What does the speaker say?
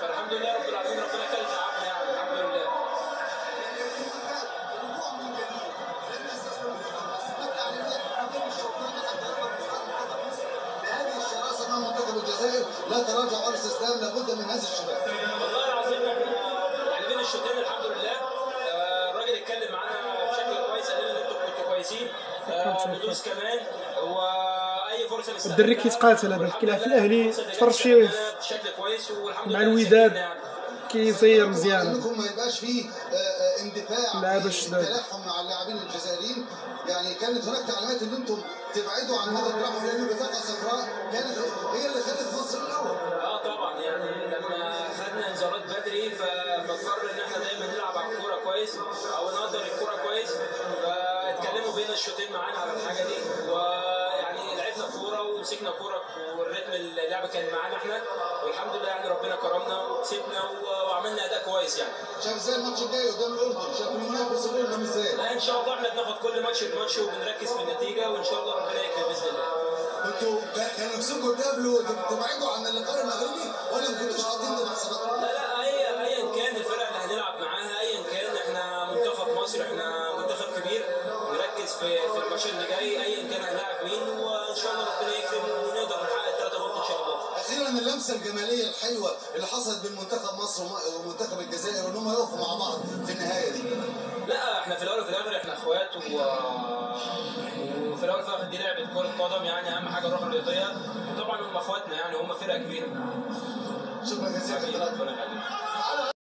فالحمد لله رب العالمين ربنا كان تعبنا يعني الحمد لله بهذه الشراسه امام منتخب الجزائر لا تراجع ولا استسلام لابد من هذا الشباب والله العظيم احنا يعني بين الشوطين الحمد لله آه، الراجل اتكلم معانا بشكل كويس قال لنا ان انتوا كنتوا كويسين آه، ندوس كمان واي فرصه نستغلها. والدري كيتقاتل هذا كيلعب في الاهلي تفرج فيه بشكل كويس والحمد مع لله الوداد. سجلنا يعني. كيصير مزيان انكم ما يبقاش فيه آه، آه، اندفاع لا في باش- تلاحم مع اللاعبين الجزائريين يعني كانت هناك تعليمات ان انتم تبعدوا عن هذا التلاحم لان بطاقه صفراء كانت هي اللي خلت مصر الاول اه طبعا يعني لما خدنا انذارات بدري ف- فاضطر ان احنا دايما نلعب على الكوره كويس او نقدر الكوره كويس فاتكلموا بين الشوطين معانا على الحاجه دي ويعني لعبنا كوره ومسكنا كوره والريتم اللعب كان معانا احنا والحمد لله يعني ربنا كرمنا وكسبنا و- وعملنا اداء كويس يعني شايف ازاي الماتش الجاي قدام الاردن شايف المنافس الاردن ازاي لا ان شاء الله احنا بناخد كل ماتش بماتش وبنركز في النتيجه وان شاء الله ربنا يكرم باذن الله انتوا كان نفسكم تقابلوا تبعدوا عن اللقاء المغربي ولا ما كنتوش حاطين ده بحساباتكم؟ لا لا ايا ايا كان الفرق اللي هنلعب معاها ايا كان احنا منتخب مصر احنا منتخب كبير نركز في في الماتش اللي جاي ايا كان هنلاعب مين وان شاء الله ربنا يكرم ونقدر نحقق الثلاثه بونت ان شاء الله اخيرا اللمسه الجماليه الحلوه اللي حصلت بين منتخب مصر وم- ومنتخب الجزائر ان هم يقفوا مع بعض في النهايه دي لا احنا في الاول وفي الاخر احنا اخوات و... وفي الاول وفي الاخر دي لعبه كره قدم يعني اهم حاجه الروح الرياضيه وطبعا هم اخواتنا يعني هم فرقه كبيره شكرا جزيلا حبيبي، ربنا يخليك